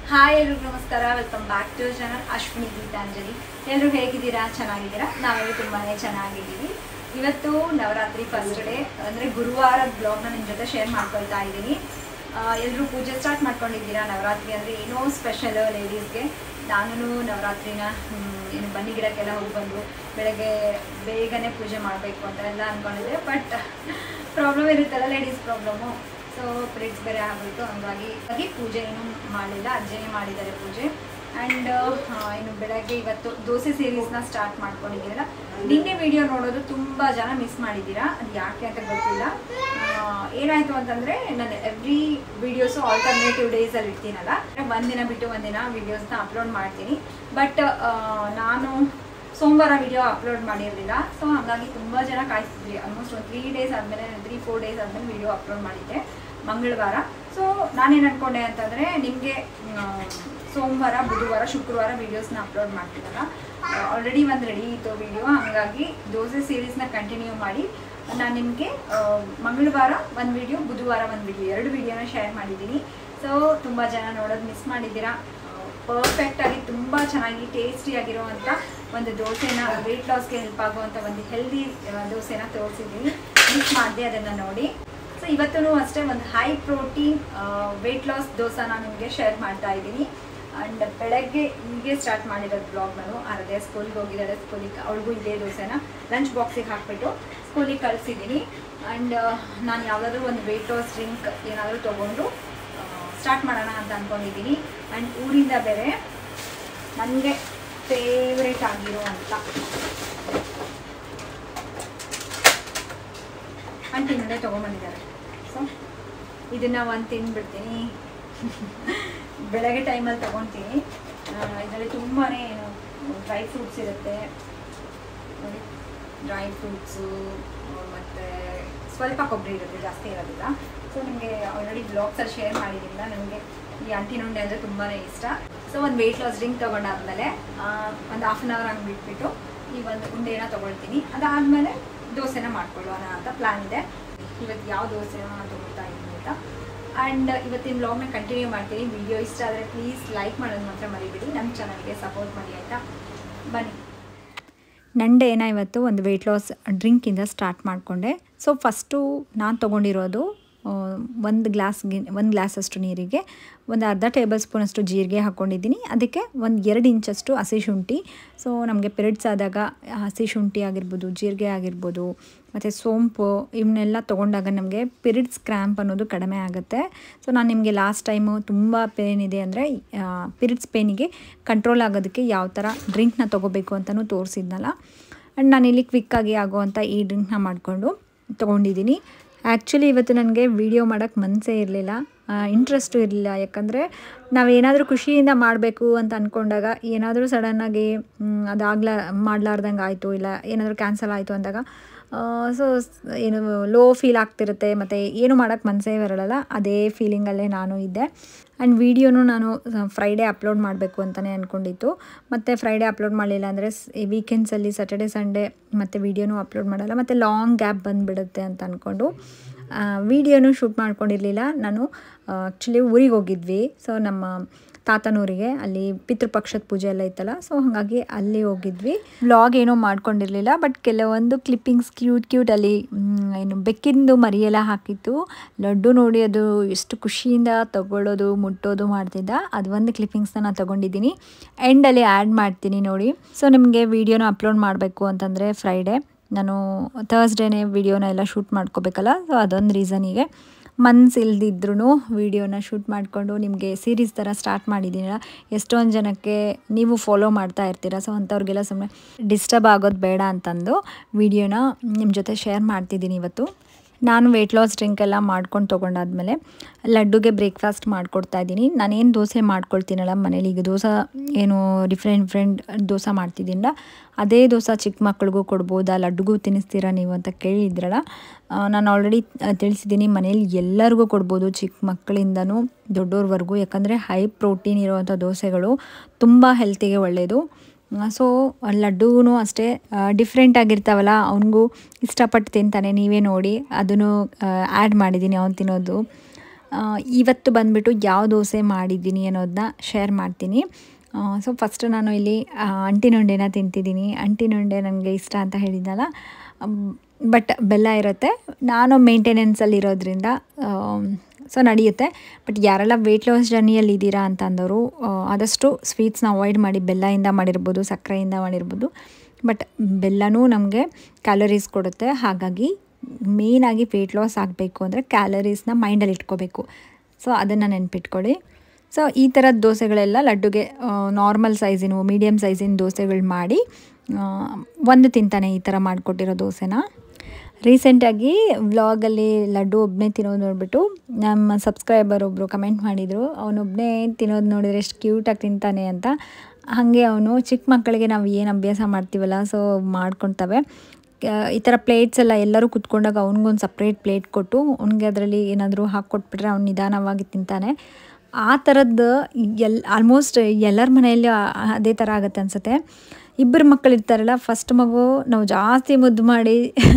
Hi ಎಲ್ರಿಗೂ ನಮಸ್ಕಾರ welcome back to channel Ashwini Geetanjali ಎಲ್ಲರೂ ಹೇಗಿದ್ದೀರಾ ಚೆನ್ನಾಗಿದ್ದೀರಾ ನಾವೆಲ್ಲರೂ ತುಂಬಾ ಚೆನ್ನಾಗಿದ್ದೀವಿ ಇವತ್ತು ನವರಾತ್ರಿ ಫಸ್ಟ್ ಡೇ ಅಂದರೆ ಗುರುವಾರದ ಬ್ಲಾಗ್ನ ನಿಮ್ಮ ಜೊತೆ ಶೇರ್ ಮಾಡ್ಕೊಳ್ತಾ ಇದ್ದೀನಿ ಎಲ್ಲರೂ ಪೂಜೆ ಸ್ಟಾರ್ಟ್ ಮಾಡ್ಕೊಂಡಿದ್ದೀರಾ ನವರಾತ್ರಿ ಅಂದರೆ ಏನೋ ಸ್ಪೆಷಲ್ ಲೇಡೀಸ್ಗೆ ನಾನು ನವರಾತ್ರಿನ ಹ್ಮ್, ಏನು ಬನ್ನಿ ಗಿಡಕ್ಕೆಲ್ಲ ಹೋಗಿ ಬಂದು ಬೆಳಗ್ಗೆ ಬೇಗನೆ ಪೂಜೆ ಮಾಡಬೇಕು ಅಂತ ಎಲ್ಲ ಅಂದ್ಕೊಂಡಿದ್ದೆ ಬಟ್ ಪ್ರಾಬ್ಲಮ್ ಇರುತ್ತಲ್ಲ ಲೇಡೀಸ್ ಪ್ರಾಬ್ಲಮ್ಮು ಸೊ ಪ್ರೇಟ್ಸ್ ಬೇರೆ ಆಗೋಯ್ತು ಹಂಗಾಗಿ ಹಾಗಾಗಿ ಪೂಜೆ ಏನು ಮಾಡಲಿಲ್ಲ ಅಜ್ಜನೇ ಮಾಡಿದ್ದಾರೆ ಪೂಜೆ ಆ್ಯಂಡ್ ಇನ್ನು ಬೆಳಗ್ಗೆ ಇವತ್ತು ದೋಸೆ ಸೀರೀಸ್ನ ಸ್ಟಾರ್ಟ್ ಮಾಡ್ಕೊಂಡಿದ್ದೀರಲ್ಲ ನಿನ್ನೆ ವಿಡಿಯೋ ನೋಡೋದು ತುಂಬ ಜನ ಮಿಸ್ ಮಾಡಿದ್ದೀರಾ ಅದು ಯಾಕೆ ಅಂತ ಗೊತ್ತಿಲ್ಲ ಆ, ಏನಾಯ್ತು ಅಂತಂದರೆ ನಾನು ಎವ್ರಿ ವಿಡಿಯೋಸು ಆಲ್ಟರ್ನೇಟಿವ್ ಡೇಸಲ್ಲಿ ಇರ್ತೀನಲ್ಲ ಒಂದಿನ ಬಿಟ್ಟು ಒಂದಿನ ವಿಡಿಯೋಸ್ನ ಅಪ್ಲೋಡ್ ಮಾಡ್ತೀನಿ ಬಟ್ ನಾನು ಸೋಮವಾರ ವಿಡಿಯೋ ಅಪ್ಲೋಡ್ ಮಾಡಿರಲಿಲ್ಲ ಸೊ ಹಾಗಾಗಿ ತುಂಬ ಜನ ಕಾಯಿಸ್ತಿದ್ರಿ ಆಲ್ಮೋಸ್ಟ್ ಒಂದು ತ್ರೀ ಡೇಸ್ ಆದಮೇಲೆ ತ್ರೀ ಫೋರ್ ಡೇಸ್ ಆದಮೇಲೆ ವಿಡಿಯೋ ಅಪ್ಲೋಡ್ ಮಾಡಿದ್ದೆ ಮಂಗಳವಾರ ಸೊ ನಾನೇನು ಅನ್ಕೊಂಡೆ ಅಂತಂದರೆ ನಿಮಗೆ ಸೋಮವಾರ ಬುಧವಾರ ಶುಕ್ರವಾರ ವೀಡಿಯೋಸ್ನ ಅಪ್ಲೋಡ್ ಮಾಡ್ತೀನಲ್ಲ ಆಲ್ರೆಡಿ ಒಂದು ರೆಡಿ ಇತ್ತು ವಿಡಿಯೋ ಹಾಗಾಗಿ ದೋಸೆ ಸೀರೀಸ್ನ ಕಂಟಿನ್ಯೂ ಮಾಡಿ ನಾನು ನಿಮಗೆ ಮಂಗಳವಾರ ಒಂದು ವಿಡಿಯೋ ಬುಧವಾರ ಒಂದು ವಿಡಿಯೋ ಎರಡು ವಿಡಿಯೋನ ಶೇರ್ ಮಾಡಿದ್ದೀನಿ ಸೊ ತುಂಬ ಜನ ನೋಡೋದು ಮಿಸ್ ಮಾಡಿದ್ದೀರಾ ಪರ್ಫೆಕ್ಟ್ ಆಗಿ ತುಂಬ ಚೆನ್ನಾಗಿ ಟೇಸ್ಟಿ ಆಗಿರುವಂಥ ಒಂದು ದೋಸೆನ ವೆಯ್ಟ್ ಲಾಸ್ಗೆ ಹೆಲ್ಪ್ ಆಗುವಂಥ ಒಂದು ಹೆಲ್ದಿ ದೋಸೆನ ತೋರಿಸಿದ್ದೀನಿ ಮಿಸ್ ಮಾಡಿದೆ ಅದನ್ನು ನೋಡಿ ಸೊ ಇವತ್ತೂ ಅಷ್ಟೇ ಒಂದು ಹೈ ಪ್ರೋಟೀನ್ ವೆಯ್ಟ್ ಲಾಸ್ ದೋಸೆನ ನಿಮಗೆ ಶೇರ್ ಮಾಡ್ತಾ ಇದ್ದೀನಿ ಆ್ಯಂಡ್ ಬೆಳಗ್ಗೆ ಹೀಗೆ ಸ್ಟಾರ್ಟ್ ಮಾಡಿರೋದು ಬ್ಲಾಗ್ ನಾನು ಅರದೇ ಸ್ಕೂಲ್ಗೆ ಹೋಗಿದ್ದಾಳೆ ಸ್ಕೂಲಿಗೆ ಅವಳಿಗೂ ಇದೇ ದೋಸೆನ ಲಂಚ್ ಬಾಕ್ಸಿಗೆ ಹಾಕ್ಬಿಟ್ಟು ಸ್ಕೂಲಿಗೆ ಕಳಿಸಿದ್ದೀನಿ ಆ್ಯಂಡ್ ನಾನು ಯಾವುದಾದ್ರೂ ಒಂದು ವೆಯ್ಟ್ ಲಾಸ್ ಡ್ರಿಂಕ್ ಏನಾದರೂ ತೊಗೊಂಡು ಸ್ಟಾರ್ಟ್ ಮಾಡೋಣ ಅಂತ ಅಂದ್ಕೊಂಡಿದ್ದೀನಿ ಆ್ಯಂಡ್ ಊರಿಂದ ಬೇರೆ ನನಗೆ ಫೇವ್ರೇಟ್ ಆಗಿರೋ ಅಂತ ಆಂಟಿ ಮುಂದೆ ತೊಗೊಂಬಂದಿದ್ದಾರೆ ಸೊ ಇದನ್ನು ಒಂದು ತಿಂದ್ಬಿಡ್ತೀನಿ ಬೆಳಗ್ಗೆ ಟೈಮಲ್ಲಿ ತೊಗೊತೀನಿ ಇದರಲ್ಲಿ ತುಂಬಾ ಏನು ಡ್ರೈ ಫ್ರೂಟ್ಸ್ ಇರುತ್ತೆ ನೋಡಿ ಡ್ರೈ ಫ್ರೂಟ್ಸು ಮತ್ತು ಸ್ವಲ್ಪ ಕೊಬ್ಬರಿ ಇರುತ್ತೆ ಜಾಸ್ತಿ ಇರೋದಿಲ್ಲ ಸೊ ನಿಮಗೆ ಆಲ್ರೆಡಿ ಬ್ಲಾಗ್ಸಲ್ಲಿ ಶೇರ್ ಮಾಡಿದ್ರಿಂದ ನನಗೆ ಈ ಅಂಟಿನುಂಡೆ ಅಂದರೆ ತುಂಬಾ ಇಷ್ಟ ಸೊ ಒಂದು ವೆಯ್ಟ್ ಲಾಸ್ ಡ್ರಿಂಕ್ ತೊಗೊಂಡಾದ್ಮೇಲೆ ಒಂದು ಹಾಫ್ ಆನ್ ಅವರ್ ಹಂಗೆ ಬಿಟ್ಬಿಟ್ಟು ಈ ಒಂದು ಉಂಡೆನ ತೊಗೊಳ್ತೀನಿ ಅದಾದಮೇಲೆ ದೋಸೆನ ಮಾಡ್ಕೊಳ್ಳೋಣ ಅಂತ ಪ್ಲ್ಯಾನ್ ಇದೆ ಇವತ್ತು ಯಾವ ದೋಸೆನ ತೊಗೊಳ್ತಾ ಇದ್ದೀನಿ ಅಂತ ಆ್ಯಂಡ್ ಇವತ್ತಿನ ಬ್ಲಾಗ್ನ ಕಂಟಿನ್ಯೂ ಮಾಡ್ತೀನಿ ವಿಡಿಯೋ ಇಷ್ಟ ಆದರೆ ಪ್ಲೀಸ್ ಲೈಕ್ ಮಾಡೋದು ಮಾತ್ರ ಮರಿಬೇಡಿ ನಮ್ಮ ಚಾನಲ್ಗೆ ಸಪೋರ್ಟ್ ಮಾಡಿ ಆಯಿತಾ ಬನ್ನಿ ನನ್ನ ಡೇನ ಇವತ್ತು ಒಂದು ವೆಯ್ಟ್ ಲಾಸ್ ಡ್ರಿಂಕಿಂದ ಸ್ಟಾರ್ಟ್ ಮಾಡಿಕೊಂಡೆ ಸೊ ಫಸ್ಟು ನಾನು ತೊಗೊಂಡಿರೋದು ಒಂದು ಗ್ಲಾಸ್ಗೆ ಒಂದು ಗ್ಲಾಸಷ್ಟು ನೀರಿಗೆ ಒಂದು ಅರ್ಧ ಟೇಬಲ್ ಸ್ಪೂನಷ್ಟು ಜೀರಿಗೆ ಹಾಕ್ಕೊಂಡಿದ್ದೀನಿ ಅದಕ್ಕೆ ಒಂದು ಎರಡು ಇಂಚಷ್ಟು ಹಸಿ ಶುಂಠಿ ಸೊ ನಮಗೆ ಪಿರಿಯಡ್ಸ್ ಆದಾಗ ಹಸಿ ಶುಂಠಿ ಆಗಿರ್ಬೋದು ಜೀರಿಗೆ ಆಗಿರ್ಬೋದು ಮತ್ತು ಸೋಂಪು ಇವನ್ನೆಲ್ಲ ತೊಗೊಂಡಾಗ ನಮಗೆ ಪಿರಿಯಡ್ಸ್ ಕ್ರ್ಯಾಂಪ್ ಅನ್ನೋದು ಕಡಿಮೆ ಆಗುತ್ತೆ ಸೊ ನಾನು ನಿಮಗೆ ಲಾಸ್ಟ್ ಟೈಮು ತುಂಬ ಪೇನ್ ಇದೆ ಅಂದರೆ ಪಿರಿಯಡ್ಸ್ ಪೇನಿಗೆ ಕಂಟ್ರೋಲ್ ಆಗೋದಕ್ಕೆ ಯಾವ ಥರ ಡ್ರಿಂಕ್ನ ತೊಗೋಬೇಕು ಅಂತಲೂ ತೋರಿಸಿದ್ನಲ್ಲ ಆ್ಯಂಡ್ ನಾನಿಲ್ಲಿ ಕ್ವಿಕ್ಕಾಗಿ ಆಗೋವಂಥ ಈ ಡ್ರಿಂಕ್ನ ಮಾಡಿಕೊಂಡು ತೊಗೊಂಡಿದ್ದೀನಿ ಆ್ಯಕ್ಚುಲಿ ಇವತ್ತು ನನಗೆ ವೀಡಿಯೋ ಮಾಡೋಕ್ಕೆ ಮನಸ್ಸೇ ಇರಲಿಲ್ಲ ಇಂಟ್ರೆಸ್ಟು ಇರಲಿಲ್ಲ ಯಾಕಂದರೆ ನಾವೇನಾದರೂ ಖುಷಿಯಿಂದ ಮಾಡಬೇಕು ಅಂತ ಅಂದ್ಕೊಂಡಾಗ ಏನಾದರೂ ಸಡನ್ನಾಗಿ ಅದಾಗ್ಲ ಮಾಡಲಾರ್ದಂಗೆ ಆಯಿತು ಇಲ್ಲ ಏನಾದರೂ ಕ್ಯಾನ್ಸಲ್ ಆಯಿತು ಅಂದಾಗ ಸೊ ಏನು ಲೋ ಫೀಲ್ ಆಗ್ತಿರುತ್ತೆ ಮತ್ತು ಏನು ಮಾಡೋಕ್ಕೆ ಮನಸ್ಸೇ ಬರಲ್ಲ ಅದೇ ಫೀಲಿಂಗಲ್ಲೇ ನಾನು ಇದ್ದೆ ಆ್ಯಂಡ್ ವೀಡಿಯೋನು ನಾನು ಫ್ರೈಡೇ ಅಪ್ಲೋಡ್ ಮಾಡಬೇಕು ಅಂತಲೇ ಅಂದ್ಕೊಂಡಿತ್ತು ಮತ್ತು ಫ್ರೈಡೇ ಅಪ್ಲೋಡ್ ಮಾಡಲಿಲ್ಲ ಅಂದರೆ ವೀಕೆಂಡ್ಸಲ್ಲಿ ಸ್ಯಾಟರ್ಡೆ ಸಂಡೇ ಮತ್ತು ವೀಡಿಯೋನು ಅಪ್ಲೋಡ್ ಮಾಡಲ್ಲ ಮತ್ತು ಲಾಂಗ್ ಗ್ಯಾಪ್ ಬಂದುಬಿಡುತ್ತೆ ಅಂತ ಅಂದ್ಕೊಂಡು ವೀಡಿಯೋನು ಶೂಟ್ ಮಾಡ್ಕೊಂಡಿರಲಿಲ್ಲ ನಾನು ಆ್ಯಕ್ಚುಲಿ ಊರಿಗೆ ಹೋಗಿದ್ವಿ ಸೊ ನಮ್ಮ ತಾತನೂರಿಗೆ ಅಲ್ಲಿ ಪಿತೃಪಕ್ಷದ ಪೂಜೆ ಎಲ್ಲ ಇತ್ತಲ್ಲ ಸೊ ಹಾಗಾಗಿ ಅಲ್ಲಿ ಹೋಗಿದ್ವಿ ವ್ಲಾಗ್ ಏನೋ ಮಾಡ್ಕೊಂಡಿರಲಿಲ್ಲ ಬಟ್ ಕೆಲವೊಂದು ಕ್ಲಿಪ್ಪಿಂಗ್ಸ್ ಕ್ಯೂಟ್ ಕ್ಯೂಟ್ ಅಲ್ಲಿ ಮ್, ಏನು ಬೆಕ್ಕಿಂದು ಮರಿಯೆಲ್ಲ ಹಾಕಿತ್ತು ಲಡ್ಡು ನೋಡಿ ಅದು ಎಷ್ಟು ಖುಷಿಯಿಂದ ತಗೊಳ್ಳೋದು ಮುಟ್ಟೋದು ಮಾಡ್ತಿದ್ದ ಅದು ಒಂದು ಕ್ಲಿಪ್ಪಿಂಗ್ಸ್ನ ನಾನು ತೊಗೊಂಡಿದ್ದೀನಿ ಎಂಡಲ್ಲಿ ಆ್ಯಡ್ ಮಾಡ್ತೀನಿ ನೋಡಿ ಸೊ ನಿಮಗೆ ವೀಡಿಯೋನ ಅಪ್ಲೋಡ್ ಮಾಡಬೇಕು ಅಂತಂದರೆ ಫ್ರೈಡೇ ನಾನು ಥರ್ಸ್ಡೇನೇ ವೀಡಿಯೋನ ಎಲ್ಲ ಶೂಟ್ ಮಾಡ್ಕೋಬೇಕಲ್ಲ ಸೊ ಅದೊಂದು ರೀಸನಿಗೆ ಮನ್ಸು ಇಲ್ದಿದ್ರೂ ವೀಡಿಯೋನ ಶೂಟ್ ಮಾಡಿಕೊಂಡು ನಿಮಗೆ ಸೀರೀಸ್ ಥರ ಸ್ಟಾರ್ಟ್ ಮಾಡಿದ್ದೀನಲ್ಲ ಎಷ್ಟೊಂದು ಜನಕ್ಕೆ ನೀವು ಫಾಲೋ ಮಾಡ್ತಾ ಇರ್ತೀರ ಸೊ ಅಂಥವ್ರಿಗೆಲ್ಲ ಸುಮ್ಮನೆ ಡಿಸ್ಟರ್ಬ್ ಆಗೋದು ಬೇಡ ಅಂತಂದು ವೀಡಿಯೋನ ನಿಮ್ಮ ಜೊತೆ ಶೇರ್ ಮಾಡ್ತಿದ್ದೀನಿ ಇವತ್ತು ನಾನು ವೆಯ್ಟ್ ಲಾಸ್ ಡ್ರಿಂಕ್ ಎಲ್ಲ ಮಾಡ್ಕೊಂಡು ತೊಗೊಂಡಾದ್ಮೇಲೆ ಲಡ್ಡುಗೆ ಬ್ರೇಕ್ಫಾಸ್ಟ್ ಮಾಡ್ಕೊಡ್ತಾ ಇದ್ದೀನಿ ನಾನೇನು ದೋಸೆ ಮಾಡ್ಕೊಳ್ತೀನಲ್ಲ ಮನೇಲಿ ಈಗ ದೋಸೆ ಏನು ಡಿಫ್ರೆಂಟ್ ಡಿಫ್ರೆಂಟ್ ದೋಸೆ ಮಾಡ್ತಿದ್ದೀನಲ್ಲ ಅದೇ ದೋಸೆ ಚಿಕ್ಕ ಮಕ್ಳಿಗೂ ಕೊಡ್ಬೋದಾ ಲಡ್ಡುಗೂ ತಿನ್ನಿಸ್ತೀರಾ ನೀವು ಅಂತ ಕೇಳಿದ್ರಲ್ಲ ಆ, ನಾನು ಆಲ್ರೆಡಿ ತಿಳಿಸಿದ್ದೀನಿ ಮನೇಲಿ ಎಲ್ಲರಿಗೂ ಕೊಡ್ಬೋದು ಚಿಕ್ಕ ಮಕ್ಕಳಿಂದನೂ ದೊಡ್ಡೋರ್ವರೆಗೂ ಯಾಕಂದರೆ ಹೈ ಪ್ರೋಟೀನ್ ಇರುವಂಥ ದೋಸೆಗಳು ತುಂಬ ಹೆಲ್ತಿಗೆ ಒಳ್ಳೆಯದು ಸೊ ಲಡ್ಡುಗೂ ಅಷ್ಟೇ ಡಿಫ್ರೆಂಟ್ ಆಗಿರ್ತಾವಲ್ಲ ಅವನಿಗೂ ಇಷ್ಟಪಟ್ಟು ತಿಂತಾನೆ ನೀವೇ ನೋಡಿ ಅದನ್ನು ಆ್ಯಡ್ ಮಾಡಿದ್ದೀನಿ ಅವ್ನು ತಿನ್ನೋದು ಇವತ್ತು ಬಂದುಬಿಟ್ಟು ಯಾವ ದೋಸೆ ಮಾಡಿದ್ದೀನಿ ಅನ್ನೋದನ್ನ ಶೇರ್ ಮಾಡ್ತೀನಿ ಸೊ ಫಸ್ಟು ನಾನು ಇಲ್ಲಿ ಅಂಟಿನುಂಡೆನ ತಿಂತಿದ್ದೀನಿ ಅಂಟಿನುಂಡೆ ನನಗೆ ಇಷ್ಟ ಅಂತ ಹೇಳಿದ್ನಲ್ಲ ಬಟ್ ಬೆಲ್ಲ ಇರುತ್ತೆ ನಾನು ಮೇಂಟೆನೆನ್ಸಲ್ಲಿ ಇರೋದ್ರಿಂದ ಸೊ ನಡೆಯುತ್ತೆ ಬಟ್ ಯಾರೆಲ್ಲ ವೆಯ್ಟ್ ಲಾಸ್ ಜರ್ನಿಯಲ್ಲಿ ಇದ್ದೀರಾ ಅಂತ ಅಂದವರು ಆದಷ್ಟು ಸ್ವೀಟ್ಸ್ನ ಅವಾಯ್ಡ್ ಮಾಡಿ ಬೆಲ್ಲದಿಂದ ಮಾಡಿರ್ಬೋದು ಸಕ್ಕರೆಯಿಂದ ಮಾಡಿರ್ಬೋದು ಬಟ್ ಬೆಲ್ಲನೂ ನಮಗೆ ಕ್ಯಾಲರೀಸ್ ಕೊಡುತ್ತೆ ಹಾಗಾಗಿ ಮೇಯ್ನಾಗಿ ವೆಯ್ಟ್ ಲಾಸ್ ಆಗಬೇಕು ಅಂದರೆ ಕ್ಯಾಲರೀಸ್ನ ಮೈಂಡಲ್ಲಿ ಇಟ್ಕೋಬೇಕು ಸೊ ಅದನ್ನು ನೆನ್ಪಿಟ್ಕೊಳ್ಳಿ ಸೊ ಈ ಥರದ ದೋಸೆಗಳೆಲ್ಲ ಲಡ್ಡುಗೆ ನಾರ್ಮಲ್ ಸೈಜಿನ ಮೀಡಿಯಮ್ ಸೈಜಿನ ದೋಸೆಗಳು ಮಾಡಿ ಒಂದು ತಿಂತಾನೆ ಈ ಥರ ಮಾಡಿಕೊಟ್ಟಿರೋ ದೋಸೆನ ರೀಸೆಂಟಾಗಿ ವ್ಲಾಗಲ್ಲಿ ಲಡ್ಡು ಒಬ್ಬನೇ ತಿನ್ನೋದು ನೋಡಿಬಿಟ್ಟು ನಮ್ಮ ಸಬ್ಸ್ಕ್ರೈಬರ್ ಒಬ್ಬರು ಕಮೆಂಟ್ ಮಾಡಿದರು ಅವನೊಬ್ಬನೇ ತಿನ್ನೋದು ನೋಡಿದರೆ ಎಷ್ಟು ಕ್ಯೂಟಾಗಿ ತಿಂತಾನೆ ಅಂತ ಹಾಗೆ ಅವನು ಚಿಕ್ಕ ಮಕ್ಕಳಿಗೆ ನಾವು ಏನು ಅಭ್ಯಾಸ ಮಾಡ್ತೀವಲ್ಲ ಸೊ ಮಾಡ್ಕೊಳ್ತವೆ ಈ ಥರ ಪ್ಲೇಟ್ಸ್ ಎಲ್ಲ ಎಲ್ಲರೂ ಕುತ್ಕೊಂಡಾಗ ಅವ್ನಿಗೊಂದು ಸಪ್ರೇಟ್ ಪ್ಲೇಟ್ ಕೊಟ್ಟು ಅವ್ನಿಗೆ ಅದರಲ್ಲಿ ಏನಾದರೂ ಹಾಕ್ಕೊಟ್ಬಿಟ್ರೆ ಅವ್ನು ನಿಧಾನವಾಗಿ ತಿಂತಾನೆ ಆ ಥರದ್ದು ಎಲ್ ಆಲ್ಮೋಸ್ಟ್ ಎಲ್ಲರ ಮನೆಯಲ್ಲಿ ಅದೇ ಥರ ಆಗುತ್ತೆ ಅನಿಸುತ್ತೆ ಇಬ್ಬರು ಮಕ್ಕಳು ಇರ್ತಾರಲ್ಲ ಫಸ್ಟ್ ಮಗು ನಾವು ಜಾಸ್ತಿ ಮುದ್ದು ಮಾಡಿ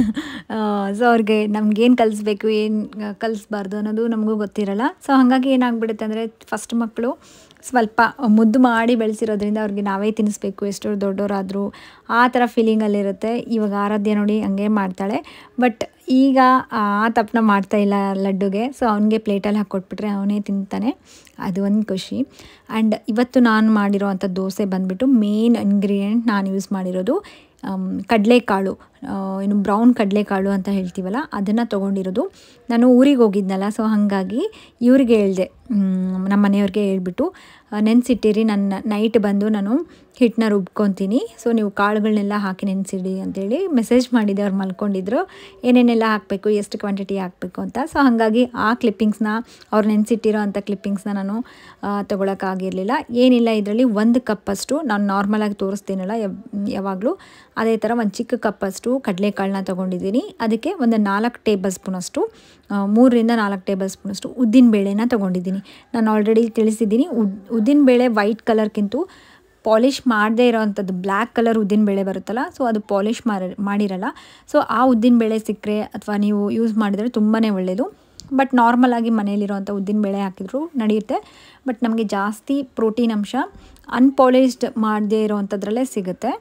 ಸೊ ಅವ್ರಿಗೆ ನಮ್ಗೇನು ಕಲಿಸ್ಬೇಕು ಏನು ಕಲಿಸ್ಬಾರ್ದು ಅನ್ನೋದು ನಮಗೂ ಗೊತ್ತಿರಲ್ಲ ಸೊ ಹಾಗಾಗಿ ಏನಾಗ್ಬಿಡುತ್ತೆ ಅಂದರೆ ಫಸ್ಟ್ ಮಕ್ಕಳು ಸ್ವಲ್ಪ ಮುದ್ದು ಮಾಡಿ ಬೆಳೆಸಿರೋದ್ರಿಂದ ಅವ್ರಿಗೆ ನಾವೇ ತಿನ್ನಿಸ್ಬೇಕು ಎಷ್ಟು ದೊಡ್ಡವರಾದರೂ ಆ ಥರ ಫೀಲಿಂಗಲ್ಲಿರುತ್ತೆ ಇವಾಗ ಆರಾಧ್ಯ ನೋಡಿ ಹಂಗೆ ಮಾಡ್ತಾಳೆ ಬಟ್ ಈಗ ಆ ತಪ್ಪನ ಮಾಡ್ತಾ ಇಲ್ಲ ಲಡ್ಡುಗೆ ಸೊ ಅವನಿಗೆ ಪ್ಲೇಟಲ್ಲಿ ಹಾಕ್ಕೊಟ್ಬಿಟ್ರೆ ಅವನೇ ತಿಂತಾನೆ ಅದು ಒಂದು ಖುಷಿ ಆ್ಯಂಡ್ ಇವತ್ತು ನಾನು ಮಾಡಿರೋ ಅಂಥ ದೋಸೆ ಬಂದುಬಿಟ್ಟು ಮೇನ್ ಇಂಗ್ರೀಡಿಯೆಂಟ್ ನಾನು ಯೂಸ್ ಮಾಡಿರೋದು ಕಡಲೆಕಾಳು ಏನು ಬ್ರೌನ್ ಕಡಲೆಕಾಳು ಅಂತ ಹೇಳ್ತೀವಲ್ಲ ಅದನ್ನು ತೊಗೊಂಡಿರೋದು ನಾನು ಊರಿಗೆ ಹೋಗಿದ್ನಲ್ಲ ಸೊ ಹಾಗಾಗಿ ಇವ್ರಿಗೆ ಹೇಳಿದೆ ನಮ್ಮ ಮನೆಯವ್ರಿಗೆ ಹೇಳ್ಬಿಟ್ಟು ನೆನೆಸಿಟ್ಟಿರಿ ನನ್ನ ನೈಟ್ ಬಂದು ನಾನು ಹಿಟ್ಟನ್ನ ರುಬ್ಕೊತೀನಿ ಸೊ ನೀವು ಕಾಳುಗಳನ್ನೆಲ್ಲ ಹಾಕಿ ನೆನೆಸಿಡಿ ಅಂತೇಳಿ ಮೆಸೇಜ್ ಮಾಡಿದೆ ಅವ್ರು ಮಲ್ಕೊಂಡಿದ್ರು ಏನೇನೆಲ್ಲ ಹಾಕಬೇಕು ಎಷ್ಟು ಕ್ವಾಂಟಿಟಿ ಹಾಕಬೇಕು ಅಂತ ಸೊ ಹಾಗಾಗಿ ಆ ಕ್ಲಿಪ್ಪಿಂಗ್ಸ್ನ ಅವ್ರು ನೆನೆಸಿಟ್ಟಿರೋ ಅಂಥ ಕ್ಲಿಪ್ಪಿಂಗ್ಸ್ನ ನಾನು ತೊಗೊಳಕ್ಕಾಗಿರಲಿಲ್ಲ ಏನಿಲ್ಲ ಇದರಲ್ಲಿ ಒಂದು ಕಪ್ಪಷ್ಟು ನಾನು ನಾರ್ಮಲಾಗಿ ತೋರಿಸ್ತೀನಲ್ಲ ಯಾವಾಗಲೂ ಅದೇ ಥರ ಒಂದು ಚಿಕ್ಕ ಕಪ್ಪಷ್ಟು ಕಡಲೆಕಾಳನ್ನ ತೊಗೊಂಡಿದ್ದೀನಿ ಅದಕ್ಕೆ ಒಂದು ನಾಲ್ಕು ಟೇಬಲ್ ಸ್ಪೂನಷ್ಟು ಮೂರರಿಂದ ನಾಲ್ಕು ಟೇಬಲ್ ಸ್ಪೂನಷ್ಟು ಉದ್ದಿನ ಬೇಳೆನ ತೊಗೊಂಡಿದ್ದೀನಿ ನಾನು ಆಲ್ರೆಡಿ ತಿಳಿಸಿದ್ದೀನಿ ಉದ್ ಉದ್ದಿನ ಬೇಳೆ ವೈಟ್ ಕಲರ್ಗಿಂತ ಪಾಲಿಷ್ ಮಾಡದೇ ಇರೋವಂಥದ್ದು ಬ್ಲ್ಯಾಕ್ ಕಲರ್ ಉದ್ದಿನ ಬೇಳೆ ಬರುತ್ತಲ್ಲ ಸೊ ಅದು ಪಾಲಿಷ್ ಮಾರ ಮಾಡಿರಲ್ಲ ಸೊ ಆ ಉದ್ದಿನ ಬೇಳೆ ಸಿಕ್ಕರೆ ಅಥವಾ ನೀವು ಯೂಸ್ ಮಾಡಿದರೆ ತುಂಬಾ ಒಳ್ಳೆಯದು ಬಟ್ ನಾರ್ಮಲಾಗಿ ಮನೇಲಿರೋವಂಥ ಉದ್ದಿನ ಬೇಳೆ ಹಾಕಿದ್ರು ನಡೆಯುತ್ತೆ ಬಟ್ ನಮಗೆ ಜಾಸ್ತಿ ಪ್ರೋಟೀನ್ ಅಂಶ ಅನ್ಪಾಲಿಷ್ಡ್ ಮಾಡದೇ ಇರೋವಂಥದ್ರಲ್ಲೇ ಸಿಗುತ್ತೆ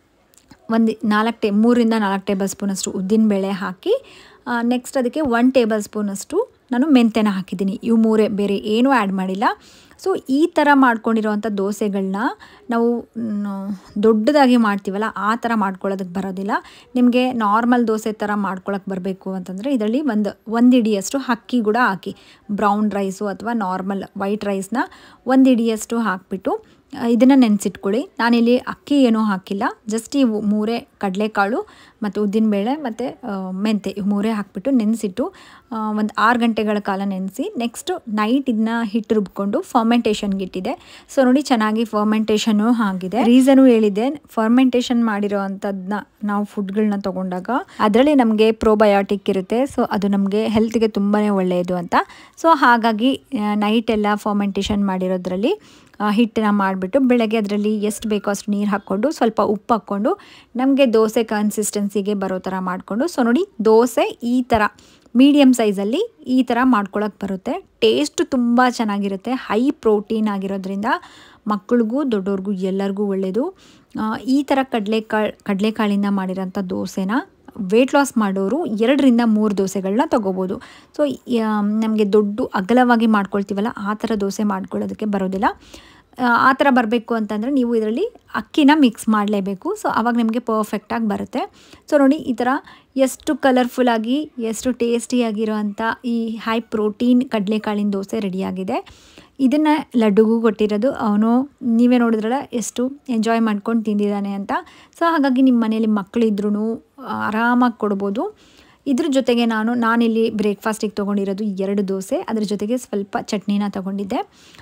ಒಂದು ನಾಲ್ಕು ಟೇ ಮೂರಿಂದ ನಾಲ್ಕು ಟೇಬಲ್ ಸ್ಪೂನಷ್ಟು ಉದ್ದಿನಬೇಳೆ ಹಾಕಿ ನೆಕ್ಸ್ಟ್ ಅದಕ್ಕೆ ಒನ್ ಟೇಬಲ್ ಸ್ಪೂನಷ್ಟು ನಾನು ಮೆಂತೆನ ಹಾಕಿದ್ದೀನಿ ಇವು ಮೂರೇ ಬೇರೆ ಏನೂ ಆ್ಯಡ್ ಮಾಡಿಲ್ಲ ಸೊ ಈ ಥರ ಮಾಡ್ಕೊಂಡಿರೋವಂಥ ದೋಸೆಗಳನ್ನ ನಾವು ದೊಡ್ಡದಾಗಿ ಮಾಡ್ತೀವಲ್ಲ ಆ ಥರ ಮಾಡ್ಕೊಳ್ಳೋದಕ್ಕೆ ಬರೋದಿಲ್ಲ ನಿಮಗೆ ನಾರ್ಮಲ್ ದೋಸೆ ಥರ ಮಾಡ್ಕೊಳಕ್ಕೆ ಬರಬೇಕು ಅಂತಂದರೆ ಇದರಲ್ಲಿ ಒಂದು ಒಂದು ಇಡಿಯಷ್ಟು ಅಕ್ಕಿ ಕೂಡ ಹಾಕಿ ಬ್ರೌನ್ ರೈಸು ಅಥವಾ ನಾರ್ಮಲ್ ವೈಟ್ ರೈಸ್ನ ಒಂದು ಇಡಿಯಷ್ಟು ಹಾಕಿಬಿಟ್ಟು ಇದನ್ನು ನೆನೆಸಿಟ್ಕೊಳ್ಳಿ ನಾನಿಲ್ಲಿ ಅಕ್ಕಿ ಏನೂ ಹಾಕಿಲ್ಲ ಜಸ್ಟ್ ಇವು ಮೂರೇ ಕಡಲೆಕಾಳು ಮತ್ತು ಉದ್ದಿನಬೇಳೆ ಮತ್ತು ಮೆಂತೆ ಇವು ಮೂರೇ ಹಾಕಿಬಿಟ್ಟು ನೆನೆಸಿಟ್ಟು ಒಂದು ಆರು ಗಂಟೆಗಳ ಕಾಲ ನೆನೆಸಿ ನೆಕ್ಸ್ಟು ನೈಟ್ ಇದನ್ನ ಹಿಟ್ಟು ರುಬ್ಕೊಂಡು ಫರ್ಮೆಂಟೇಷನ್ಗೆ ಇಟ್ಟಿದೆ ಸೊ ನೋಡಿ ಚೆನ್ನಾಗಿ ಫರ್ಮೆಂಟೇಷನು ಆಗಿದೆ ರೀಸನು ಹೇಳಿದೆ ಫರ್ಮೆಂಟೇಷನ್ ಮಾಡಿರೋ ಅಂಥದ್ದನ್ನ ನಾವು ಫುಡ್ಗಳನ್ನ ತೊಗೊಂಡಾಗ ಅದರಲ್ಲಿ ನಮಗೆ ಪ್ರೋಬಯೋಟಿಕ್ ಇರುತ್ತೆ ಸೊ ಅದು ನಮಗೆ ಹೆಲ್ತ್ಗೆ ತುಂಬಾ ಒಳ್ಳೆಯದು ಅಂತ ಸೊ ಹಾಗಾಗಿ ನೈಟ್ ಎಲ್ಲ ಫರ್ಮೆಂಟೇಷನ್ ಮಾಡಿರೋದ್ರಲ್ಲಿ ಹಿಟ್ಟನ್ನ ಮಾಡಿಬಿಟ್ಟು ಬೆಳಗ್ಗೆ ಅದರಲ್ಲಿ ಎಷ್ಟು ಬೇಕೋ ಅಷ್ಟು ನೀರು ಹಾಕ್ಕೊಂಡು ಸ್ವಲ್ಪ ಉಪ್ಪು ಹಾಕ್ಕೊಂಡು ನಮಗೆ ದೋಸೆ ಕನ್ಸಿಸ್ಟೆನ್ಸಿಗೆ ಬರೋ ಥರ ಮಾಡಿಕೊಂಡು ಸೊ ನೋಡಿ ದೋಸೆ ಈ ಥರ ಮೀಡಿಯಮ್ ಸೈಜಲ್ಲಿ ಈ ಥರ ಮಾಡ್ಕೊಳಕ್ಕೆ ಬರುತ್ತೆ ಟೇಸ್ಟು ತುಂಬ ಚೆನ್ನಾಗಿರುತ್ತೆ ಹೈ ಪ್ರೋಟೀನ್ ಆಗಿರೋದ್ರಿಂದ ಮಕ್ಕಳಿಗೂ ದೊಡ್ಡವ್ರಿಗೂ ಎಲ್ಲರಿಗೂ ಒಳ್ಳೆಯದು ಈ ಥರ ಕಡಲೆಕಾಳು ಕಡಲೆಕಾಳಿಂದ ಮಾಡಿರೋಂಥ ದೋಸೆನ ವೆಯ್ಟ್ ಲಾಸ್ ಮಾಡೋರು ಎರಡರಿಂದ ಮೂರು ದೋಸೆಗಳನ್ನ ತೊಗೋಬೋದು ಸೊ ನಮಗೆ ದೊಡ್ಡ ಅಗಲವಾಗಿ ಮಾಡ್ಕೊಳ್ತೀವಲ್ಲ ಆ ಥರ ದೋಸೆ ಮಾಡ್ಕೊಳ್ಳೋದಕ್ಕೆ ಬರೋದಿಲ್ಲ ಆ ಥರ ಬರಬೇಕು ಅಂತಂದರೆ ನೀವು ಇದರಲ್ಲಿ ಅಕ್ಕಿನ ಮಿಕ್ಸ್ ಮಾಡಲೇಬೇಕು ಸೊ ಆವಾಗ ನಿಮಗೆ ಪರ್ಫೆಕ್ಟಾಗಿ ಬರುತ್ತೆ ಸೊ ನೋಡಿ ಈ ಥರ ಎಷ್ಟು ಕಲರ್ಫುಲ್ಲಾಗಿ ಎಷ್ಟು ಟೇಸ್ಟಿಯಾಗಿರೋವಂಥ ಈ ಹೈ ಪ್ರೋಟೀನ್ ಕಡಲೆಕಾಳಿನ ದೋಸೆ ರೆಡಿಯಾಗಿದೆ ಇದನ್ನು ಲಡ್ಡುಗೂ ಕೊಟ್ಟಿರೋದು ಅವನು ನೀವೇ ನೋಡಿದ್ರಲ್ಲ ಎಷ್ಟು ಎಂಜಾಯ್ ಮಾಡ್ಕೊಂಡು ತಿಂದಿದ್ದಾನೆ ಅಂತ ಸೊ ಹಾಗಾಗಿ ನಿಮ್ಮ ಮನೇಲಿ ಮಕ್ಕಳಿದ್ರೂ ಆರಾಮಾಗಿ ಕೊಡ್ಬೋದು ಇದ್ರ ಜೊತೆಗೆ ನಾನು ನಾನಿಲ್ಲಿ ಬ್ರೇಕ್ಫಾಸ್ಟಿಗೆ ತೊಗೊಂಡಿರೋದು ಎರಡು ದೋಸೆ ಅದ್ರ ಜೊತೆಗೆ ಸ್ವಲ್ಪ ಚಟ್ನಿನ ತೊಗೊಂಡಿದ್ದೆ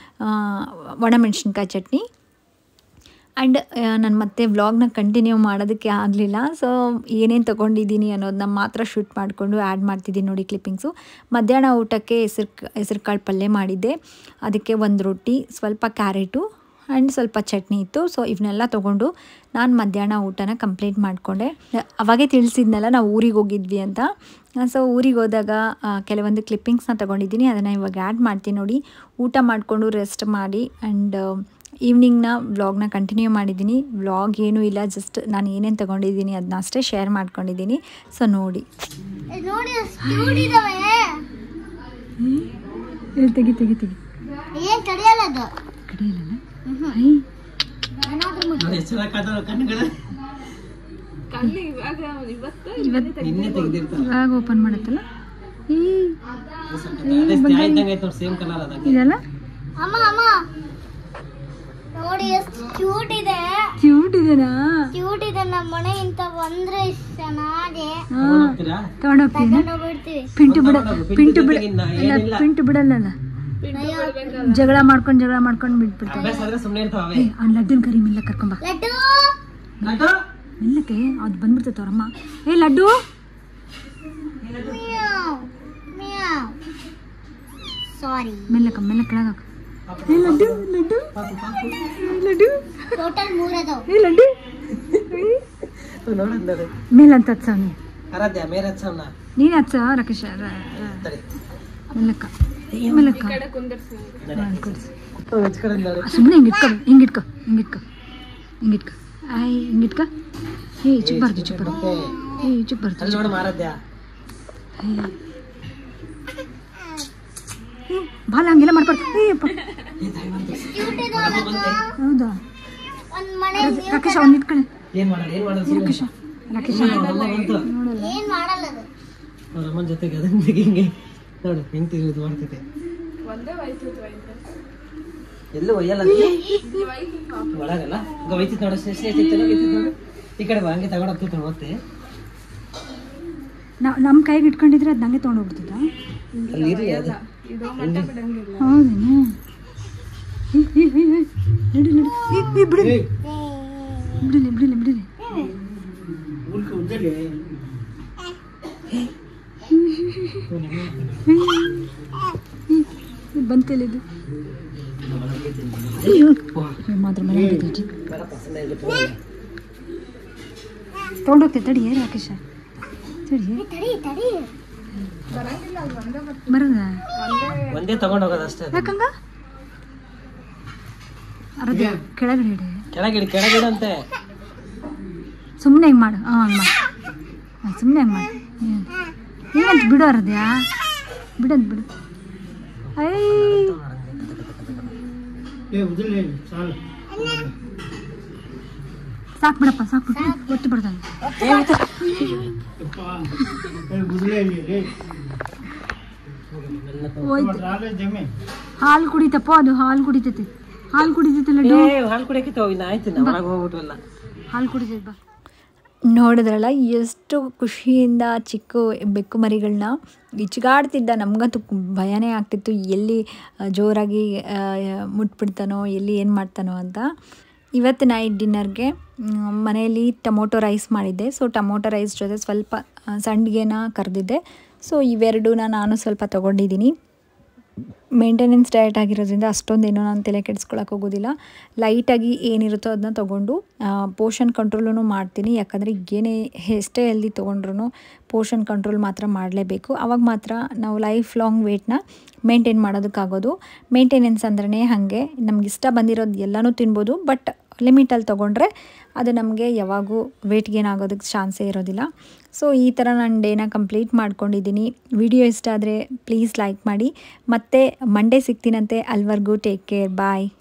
ಒಣಮೆಣ್ಸಿನ್ಕಾಯಿ ಚಟ್ನಿ ಆ್ಯಂಡ್ ನಾನು ಮತ್ತೆ ವ್ಲಾಗ್ನ ಕಂಟಿನ್ಯೂ ಮಾಡೋದಕ್ಕೆ ಆಗಲಿಲ್ಲ ಸೊ ಏನೇನು ತೊಗೊಂಡಿದ್ದೀನಿ ಅನ್ನೋದನ್ನ ಮಾತ್ರ ಶೂಟ್ ಮಾಡಿಕೊಂಡು ಆ್ಯಡ್ ಮಾಡ್ತಿದ್ದೀನಿ ನೋಡಿ ಕ್ಲಿಪ್ಪಿಂಗ್ಸು ಮಧ್ಯಾಹ್ನ ಊಟಕ್ಕೆ ಹೆಸರು ಹೆಸರು ಕಾಳು ಪಲ್ಯ ಮಾಡಿದ್ದೆ ಅದಕ್ಕೆ ಒಂದು ರೊಟ್ಟಿ ಸ್ವಲ್ಪ ಕ್ಯಾರೆಟು ಆ್ಯಂಡ್ ಸ್ವಲ್ಪ ಚಟ್ನಿ ಇತ್ತು ಸೊ ಇವನ್ನೆಲ್ಲ ತೊಗೊಂಡು ನಾನು ಮಧ್ಯಾಹ್ನ ಊಟನ ಕಂಪ್ಲೀಟ್ ಮಾಡಿಕೊಂಡೆ ಅವಾಗೇ ತಿಳಿಸಿದ್ನಲ್ಲ ನಾವು ಊರಿಗೆ ಹೋಗಿದ್ವಿ ಅಂತ ಸೊ ಊರಿಗೆ ಹೋದಾಗ ಆ, ಕೆಲವೊಂದು ಕ್ಲಿಪ್ಪಿಂಗ್ಸ್ನ ತೊಗೊಂಡಿದ್ದೀನಿ ಅದನ್ನು ಇವಾಗ ಆ್ಯಡ್ ಮಾಡ್ತೀನಿ ನೋಡಿ ಊಟ ಮಾಡಿಕೊಂಡು ರೆಸ್ಟ್ ಮಾಡಿ ಆ್ಯಂಡ್ ಈವ್ನಿಂಗ್ನ ವ್ಲಾಗ್ನ ಕಂಟಿನ್ಯೂ ಮಾಡಿದ್ದೀನಿ ವ್ಲಾಗ್ ಏನೂ ಇಲ್ಲ ಜಸ್ಟ್ ನಾನು ಏನೇನು ತೊಗೊಂಡಿದ್ದೀನಿ ಅದನ್ನ ಅಷ್ಟೇ ಶೇರ್ ಮಾಡ್ಕೊಂಡಿದ್ದೀನಿ ಸೊ ನೋಡಿ ಇದು ನೋಡಿ ಕ್ಯೂಟ್ ಇದಾವೆ ತೆಗಿ ತೆಗಿ ತೆಗಿ ಏನ್ ಕಡಿಯಲ್ಲ ಅದು ಕಡಿಯಲ್ಲ ಏನಾದ್ರೂ ನೋಡಿ ಎಷ್ಟು ಚೆನ್ನಾಗ್ ಕಾಣ್ತಾವೆ ಕಣ್ಣುಗಳು ಇವತ್ತು ನಿನ್ನೆ ತೆಗೆದಿರ್ತಾರೆ ಇವಾಗ ಓಪನ್ ಮಾಡುತ್ತಲ್ಲ ಈ ಅದೇ ಸ್ತ್ಯಾ ಇದ್ದಂಗೆ ಐತೆ ನೋಡಿ ಸೇಮ್ ಕಲರ್ ಅದಂಗೆ ಇದೆಲ್ಲ ಅಮ್ಮ ಅಮ್ಮ ನೋಡಿ ಎಷ್ಟು ಕ್ಯೂಟ್ ಇದೆ ಕ್ಯೂಟ್ ಇದೆನಾ ಕ್ಯೂಟ್ ಇದೆ ನಮ್ಮ ಮನೆ ಇಂತ ಬಂದ್ರೆ ಎಷ್ಟ್ ಚೆನ್ನಾಗಿ ಹಾಂ ಹೋಗ್ತೀರಾ ತಗೊಂಡೋಗ್ತೀನಿ ತಗೊಂಡೋಗ್ಬಿಡ್ತೀವಿ ಪಿಂಟು ಬಿಡ ತಗೊಂಡೋಗು, ಪಿಂಟು ಬಿಡ ಜೊತೆಗೆ ಇನ್ನ ಇಲ್ಲ ಏನಿಲ್ಲ. ಪಿಂಟು ಬಿಡಲ್ಲಲ್ಲ ಜಗಳ ಮಾಡ್ಕೊಂಡು ಜಗಳ ಮಾಡ್ಕೊಂಡು ಬಿಟ್ಬಿಡ್ತಾರೆ ಅಭ್ಯಾಸ ಆದ್ರೆ ಸುಮ್ಮನೆ ಇರ್ತಾವೆ ಏ ಆ ಲಡ್ಡನ್ ಕರಿ ಮೆಲ್ಲ ಕರ್ಕೊಂಬ ಲಡ್ಡು ಲಡ್ಡು ಮೆಲ್ಲಕ್ಕೆ ಅದು ಬಂದ್ಬಿಡ್ತೈತೆ ಅವ್ರಮ್ಮ ಏ ಲಡ್ಡು ಮಿಯಾವ್ ಮಿಯಾವ್ ಸಾರಿ ಮೆಲ್ಲಕ್ಕ ಮೆಲ್ಲ ಕೆಳಗಾಕ ಏ ಲಡ್ಡು ಲಡ್ಡು ಏ, ಲಡ್ಡು ಟೋಟಲ್ ಮೂರ್ ಅದಾವ್ ಏ ಲಡ್ಡು ನೋಡೋದ್ ನೋಡಿ ಮೇಲಂತ ಹತ್ಸ ನೀ ಆರಾಧ್ಯ ಮೇರೆ ಹಚ್ಚವನ್ನ ನೀನು ಹತ್ಸ ರಾಕೇಶ ರ- ರ- ತಡಿ ಮೆಲ್ಲಕ್ಕ ಮೆಲ್ಲಕ್ಕ ಹಾಂ, ಕುಡ್ಸು. ಹೆಚ್ ಕಡೆ ನೋಡಿ ಸುಮ್ಮನೆ ಹಿಂಗೆ ಇಟ್ಕೊ ಹಿಂಗೆ ಇಟ್ಕೊ ಹಿಂಗೆ ಇಟ್ಕೊ ಹಿಂಗೆ ಇಟ್ಕೊ ಆಯ್ ಹಿಂಗೆ ಇಟ್ಕೊ ಏ ಚಿಕ್ಕಬಾರ್ದು ಚಿಕ್ಕಬಾರ್ದು ಮತ್ತೆ ಏ ಚಿಕ್ಕಬಾರ್ದು ಅಲ್ಲಿ ನೋಡು ಮಾರಾಧ್ಯ ಏ ಬಾಲ ಹಂಗೆಲ್ಲ ಮಾಡ್ಬಾರ್ದು ಏ ಅಪ್ಪ ಕ್ಯೂಟ್ ಇದಾವಲ್ಲ ಹೌದಾ ಒಂದ್ ಮನೆ ರಾಕೇಶ ಅವ್ನು ಇಟ್ಕೊಳ್ಳಿ ಏನ್ ಮಾಡೋದು ಏನ್ ಮಾಡೋದು ಸುಮ್ಮನೆ ರಾಕೇಶ ರಾಕೇಶ ಬಂತು ಏನ್ ಮಾಡಲ್ಲ ಅದು ಅವ್ರ ಅಮ್ಮನ ಜೊತೆಗೆ ಅದನ್ನ ತೆಗಿ ಹಿಂಗೆ ನೋಡು ಹೆಂಗ್ ಇದು ಮಾಡ್ತೈತೆ ಎಲ್ಲೂ ಒಯ್ಯಲ್ಲ ಅದು. ಒಳಗಲ್ಲ ಈಗ ಒಯ್ತಿತ್ತು ನೋಡು ಸ್ಟೇಷನ್ ಐತಿತ್ತು ನೋಡು ಈ ಕಡೆ ಬಾ ಹಂಗೆ ತಗೊಂಡೋಗ್ತಿತ್ತು ಮತ್ತೆ ನಾವು ನಮ್ಮ ಕೈಗೆ ಇಟ್ಕೊಂಡಿದ್ರೆ ಅದು ನಂಗೆ ತೊಗೊಂಡೋಗ್ಬಿಡ್ತದ ಅಲ್ಲಿ ಇರ್ಲಿ ಅದು ಹೌದೇನು ಏ, ಏ, ಏ, ಏ, ನಡಿ ನಡಿ ಏ, ಏ, ಬಿಡಲಿ ಬಿಡಲಿ ಬಿಡಲಿ ಬಿಡಲಿ ಬಂತಲ್ಲ ಇದು ಅಯ್ಯೋ ಮಾತ್ರ ಮನೆ ಬಿದ್ದೈತಿ ಬೇಡಪ್ಪ ಸುಮ್ಮನೆ ಇರ್ಬಿಟ್ಟು ತೊಗೊಂಡೋಗ್ತೈತೆ ತಡಿ ಏ ರಾಕೇಶ ತಡಿ ತಡಿ ತಡಿ ಬರದ ಒಂದೇ ತಗೊಂಡೋಗೋದು ಅಷ್ಟೇ ಅದು. ಯಾಕಂಗ ಅರದ ಕೆಳಗಡೆ ಇಡಿ ಕೆಳಗಿಡಿ ಕೆಳಗಿಡಂತೆ ಸುಮ್ಮನೆ ಹಿಂಗೆ ಮಾಡು ಹಾಂ ಹಂಗೆ ಮಾಡು ಸುಮ್ಮನೆ ಹಂಗೆ ಮಾಡು ಏನಂತ ಬಿಡು ಅರದ್ಯಾ ಬಿಡಂತ ಬಿಡು ಐ ಸಾಕು ಬಿಡಪ್ಪ ಸಾಕು ಬಿಡು ಒತ್ತು ಬಿಡ್ತಾನೆ ಹೋಯ್ತು ಹಾಲು ಕುಡಿತಪ್ಪ ಅದು ಹಾಲು ಕುಡಿತೈತಿ ಹಾಲು ಕುಡಿತೈತಿ ಲಡ್ಡು ಏ ಹಾಲು ಕುಡಿಯಕ್ಕೆ ಹೋಗಿ ಆಯ್ತು ನಾ ಒಳಗೆ ಹೋಗ್ಬಿಟ್ವಲ್ಲ ಹಾಲು ಕುಡಿತೈತಿ ಬಾ ನೋಡಿದ್ರಲ್ಲ ಎಷ್ಟು ಖುಷಿಯಿಂದ ಚಿಕ್ಕ ಬೆಕ್ಕು ಮರಿಗಳನ್ನ ಇಚ್ಗಾಡ್ತಿದ್ದ ನಮಗಂತೂ ಭಯನೇ ಆಗ್ತಿತ್ತು ಎಲ್ಲಿ ಆ, ಜೋರಾಗಿ ಆ, ಮುಟ್ಬಿಡ್ತಾನೋ ಎಲ್ಲಿ ಏನು ಮಾಡ್ತಾನೋ ಅಂತ ಇವತ್ತು ನೈಟ್ ಡಿನ್ನರ್ಗೆ ಮನೆಯಲ್ಲಿ ಟೊಮೊಟೊ ರೈಸ್ ಮಾಡಿದ್ದೆ ಸೊ ಟೊಮೊಟೊ ರೈಸ್ ಜೊತೆ ಸ್ವಲ್ಪ ಆ, ಸಂಡಿಗೆನ ಕರೆದಿದ್ದೆ ಸೊ ಇವೆರಡೂನ ನಾನು ಸ್ವಲ್ಪ ತೊಗೊಂಡಿದ್ದೀನಿ ಮೇಂಟೆನೆನ್ಸ್ ಡಯಟ್ ಆಗಿರೋದ್ರಿಂದ ಅಷ್ಟೊಂದೇನೋ ನಾನು ತಲೆ ಕೆಡಿಸ್ಕೊಳಕ್ಕೆ ಹೋಗೋದಿಲ್ಲ ಲೈಟಾಗಿ ಏನಿರುತ್ತೋ ಅದನ್ನ ತೊಗೊಂಡು ಪೋಷನ್ ಕಂಟ್ರೋಲೂ ಮಾಡ್ತೀನಿ ಯಾಕಂದರೆ ಏನೇ ಎಷ್ಟೇ ಹೆಲ್ದಿ ತೊಗೊಂಡ್ರು ಪೋಷನ್ ಕಂಟ್ರೋಲ್ ಮಾತ್ರ ಮಾಡಲೇಬೇಕು ಆವಾಗ ಮಾತ್ರ ನಾವು ಲೈಫ್ ಲಾಂಗ್ ವೇಟ್ನ ಮೇಂಟೈನ್ ಮಾಡೋದಕ್ಕಾಗೋದು ಮೇಂಟೆನೆನ್ಸ್ ಅಂದ್ರೆ ಹಾಗೆ ನಮ್ಗೆ ಇಷ್ಟ ಬಂದಿರೋದು ಎಲ್ಲನೂ ತಿನ್ಬೋದು ಬಟ್ ಲಿಮಿಟಲ್ಲಿ ತೊಗೊಂಡ್ರೆ ಅದು ನಮಗೆ ಯಾವಾಗೂ ವೇಟ್ ಗೇನ್ ಆಗೋದಕ್ಕೆ ಚಾನ್ಸೇ ಇರೋದಿಲ್ಲ ಸೊ ಈ ಥರ ನಾನು ಡೇನ ಕಂಪ್ಲೀಟ್ ಮಾಡ್ಕೊಂಡಿದ್ದೀನಿ ವಿಡಿಯೋ ಇಷ್ಟ ಆದರೆ ಪ್ಲೀಸ್ ಲೈಕ್ ಮಾಡಿ ಮತ್ತು ಮಂಡೇ ಸಿಗ್ತೀನಂತೆ ಅಲ್ವರೆಗೂ ಟೇಕ್ ಕೇರ್ ಬಾಯ್